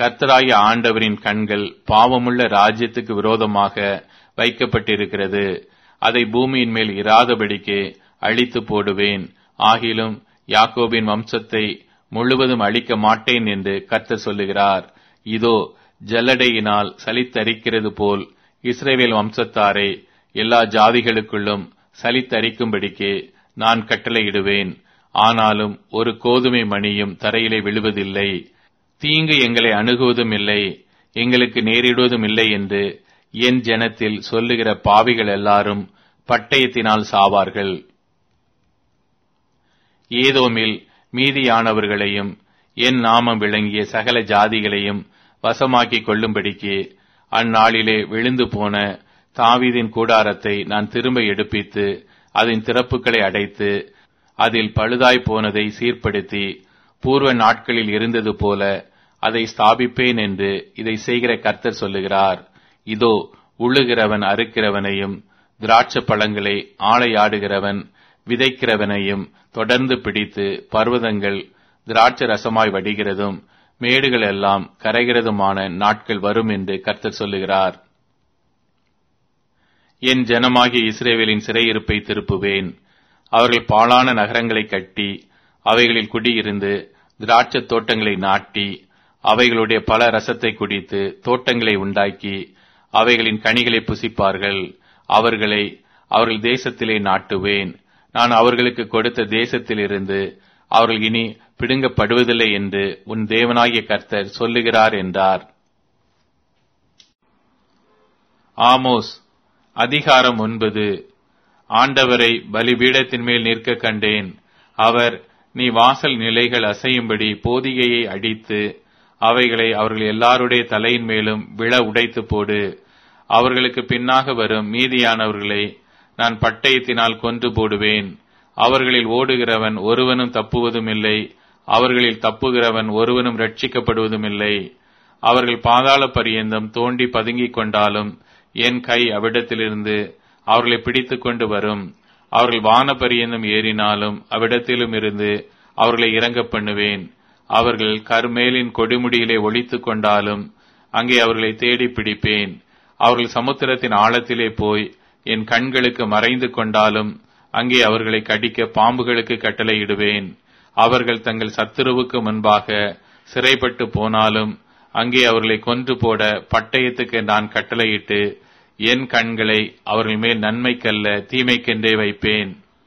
கர்த்தராகிய ஆண்டவரின் கண்கள் பாவமுள்ள ராஜ்யத்துக்கு விரோதமாக வைக்கப்பட்டிருக்கிறது அதை பூமியின் மேல் இராதபடிக்கு அழித்து போடுவேன் ஆகிலும் யாக்கோபின் வம்சத்தை முழுவதும் அழிக்க மாட்டேன் என்று கர்த்தர் சொல்லுகிறார் இதோ ஜல்லடையினால் சலித்தரிக்கிறது போல் இஸ்ரேவேல் வம்சத்தாரை எல்லா ஜாதிகளுக்குள்ளும் சலித்தரிக்கும்படிக்கு நான் கட்டளையிடுவேன் ஆனாலும் ஒரு கோதுமை மணியும் தரையிலே விழுவதில்லை தீங்கு எங்களை அணுகுவதும் இல்லை எங்களுக்கு நேரிடுவதும் இல்லை என்று என் ஜனத்தில் சொல்லுகிற பாவிகள் எல்லாரும் பட்டயத்தினால் சாவார்கள் ஏதோமில் மீதியானவர்களையும் என் நாமம் விளங்கிய சகல ஜாதிகளையும் வசமாக்கிக் கொள்ளும்படிக்கு அந்நாளிலே விழுந்து போன தாவீதின் கூடாரத்தை நான் திரும்ப எடுப்பித்து அதன் திறப்புகளை அடைத்து அதில் பழுதாய் போனதை சீர்படுத்தி பூர்வ நாட்களில் இருந்தது போல அதை ஸ்தாபிப்பேன் என்று இதை செய்கிற கர்த்தர் சொல்லுகிறார் இதோ உழுகிறவன் அறுக்கிறவனையும் திராட்சை பழங்களை ஆளையாடுகிறவன் விதைக்கிறவனையும் தொடர்ந்து பிடித்து பர்வதங்கள் திராட்சை ரசமாய் வடிகிறதும் மேடுகள் எல்லாம் கரைகிறதுமான நாட்கள் வரும் என்று கர்த்தர் சொல்லுகிறார் என் ஜனமாகிய இஸ்ரேவேலின் சிறையிருப்பை திருப்புவேன் அவர்கள் பாழான நகரங்களை கட்டி அவைகளில் குடியிருந்து திராட்சத் தோட்டங்களை நாட்டி அவைகளுடைய பல ரசத்தை குடித்து தோட்டங்களை உண்டாக்கி அவைகளின் கனிகளை புசிப்பார்கள் அவர்களை அவர்கள் தேசத்திலே நாட்டுவேன் நான் அவர்களுக்கு கொடுத்த தேசத்திலிருந்து அவர்கள் இனி பிடுங்கப்படுவதில்லை என்று உன் தேவனாகிய கர்த்தர் சொல்லுகிறார் என்றார் ஆமோஸ் அதிகாரம் ஒன்பது ஆண்டவரை பலிபீடத்தின் மேல் நிற்க கண்டேன் அவர் நீ வாசல் நிலைகள் அசையும்படி போதிகையை அடித்து அவைகளை அவர்கள் எல்லாருடைய தலையின் மேலும் விழ உடைத்து போடு அவர்களுக்கு பின்னாக வரும் மீதியானவர்களை நான் பட்டயத்தினால் கொன்று போடுவேன் அவர்களில் ஓடுகிறவன் ஒருவனும் தப்புவதும் இல்லை அவர்களில் தப்புகிறவன் ஒருவனும் ரட்சிக்கப்படுவதும் இல்லை அவர்கள் பாதாள பரியந்தம் தோண்டி பதுங்கிக் கொண்டாலும் என் கை அவ்விடத்திலிருந்து அவர்களை பிடித்துக் கொண்டு வரும் அவர்கள் வான பரியந்தம் ஏறினாலும் அவ்விடத்திலும் இருந்து அவர்களை இறங்க பண்ணுவேன் அவர்கள் கர்மேலின் கொடிமுடியிலே ஒழித்துக் கொண்டாலும் அங்கே அவர்களை தேடி பிடிப்பேன் அவர்கள் சமுத்திரத்தின் ஆழத்திலே போய் என் கண்களுக்கு மறைந்து கொண்டாலும் அங்கே அவர்களை கடிக்க பாம்புகளுக்கு கட்டளையிடுவேன் அவர்கள் தங்கள் சத்துருவுக்கு முன்பாக சிறைப்பட்டு போனாலும் அங்கே அவர்களை கொன்று போட பட்டயத்துக்கு நான் கட்டளையிட்டு என் கண்களை அவர்கள் மேல் நன்மைக்கல்ல தீமைக்கென்றே வைப்பேன்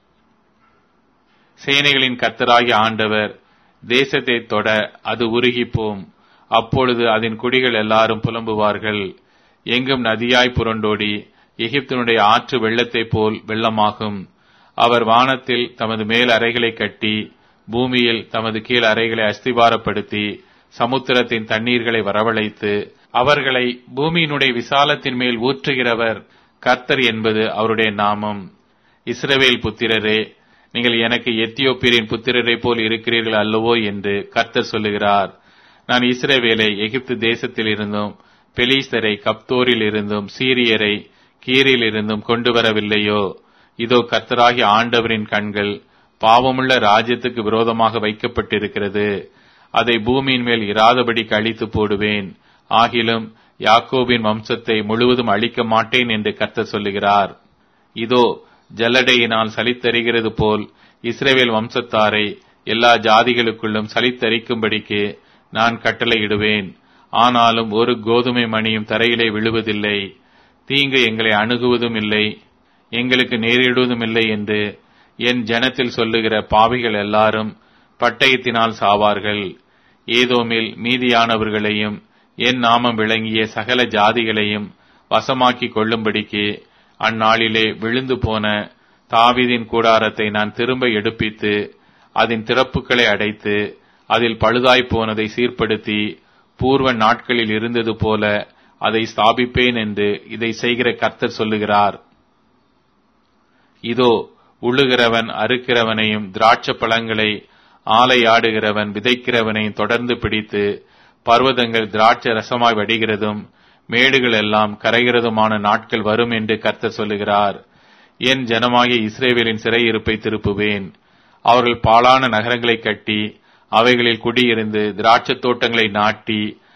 சேனைகளின் கத்தராகிய ஆண்டவர் தேசத்தை தொட அது உருகிப்போம் அப்பொழுது அதன் குடிகள் எல்லாரும் புலம்புவார்கள் எங்கும் நதியாய் புரண்டோடி எகிப்தினுடைய ஆற்று வெள்ளத்தைப் போல் வெள்ளமாகும் அவர் வானத்தில் தமது மேல் அறைகளை கட்டி பூமியில் தமது கீழ் அறைகளை அஸ்திபாரப்படுத்தி சமுத்திரத்தின் தண்ணீர்களை வரவழைத்து அவர்களை பூமியினுடைய விசாலத்தின் மேல் ஊற்றுகிறவர் கர்த்தர் என்பது அவருடைய நாமம் இஸ்ரவேல் புத்திரரே நீங்கள் எனக்கு எத்தியோப்பியரின் புத்திரரை போல் இருக்கிறீர்கள் அல்லவோ என்று கர்த்தர் சொல்லுகிறார் நான் இஸ்ரவேலை எகிப்து தேசத்தில் இருந்தும் பெலீஸ்தரை கப்தோரில் இருந்தும் சீரியரை கீரில் இருந்தும் கொண்டு வரவில்லையோ இதோ கர்த்தராகிய ஆண்டவரின் கண்கள் பாவமுள்ள ராஜ்யத்துக்கு விரோதமாக வைக்கப்பட்டிருக்கிறது அதை பூமியின் மேல் இராதபடி கழித்து போடுவேன் ஆகிலும் யாக்கோபின் வம்சத்தை முழுவதும் அழிக்க மாட்டேன் என்று கர்த்தர் சொல்லுகிறார் இதோ ஜல்லடையினால் சலித்தறிகிறது போல் இஸ்ரேவேல் வம்சத்தாரை எல்லா ஜாதிகளுக்குள்ளும் சலித்தரிக்கும்படிக்கு நான் கட்டளையிடுவேன் ஆனாலும் ஒரு கோதுமை மணியும் தரையிலே விழுவதில்லை தீங்கு எங்களை அணுகுவதும் இல்லை எங்களுக்கு நேரிடுவதும் இல்லை என்று என் ஜனத்தில் சொல்லுகிற பாவிகள் எல்லாரும் பட்டயத்தினால் சாவார்கள் ஏதோமில் மீதியானவர்களையும் என் நாமம் விளங்கிய சகல ஜாதிகளையும் வசமாக்கிக் கொள்ளும்படிக்கு அந்நாளிலே விழுந்து போன தாவிதின் கூடாரத்தை நான் திரும்ப எடுப்பித்து அதன் திறப்புகளை அடைத்து அதில் பழுதாய்ப் போனதை சீர்படுத்தி பூர்வ நாட்களில் இருந்தது போல அதை ஸ்தாபிப்பேன் என்று இதை செய்கிற கர்த்தர் சொல்லுகிறார் இதோ உழுகிறவன் அறுக்கிறவனையும் திராட்சை பழங்களை ஆலையாடுகிறவன் விதைக்கிறவனையும் தொடர்ந்து பிடித்து பர்வதங்கள் திராட்சை ரசமாய் வடிகிறதும் மேடுகள் எல்லாம் கரைகிறதுமான நாட்கள் வரும் என்று கர்த்தர் சொல்லுகிறார் என் ஜனமாகிய இஸ்ரேவேலின் சிறையிருப்பை திருப்புவேன் அவர்கள் பாழான நகரங்களை கட்டி அவைகளில் குடியிருந்து திராட்சத் தோட்டங்களை நாட்டி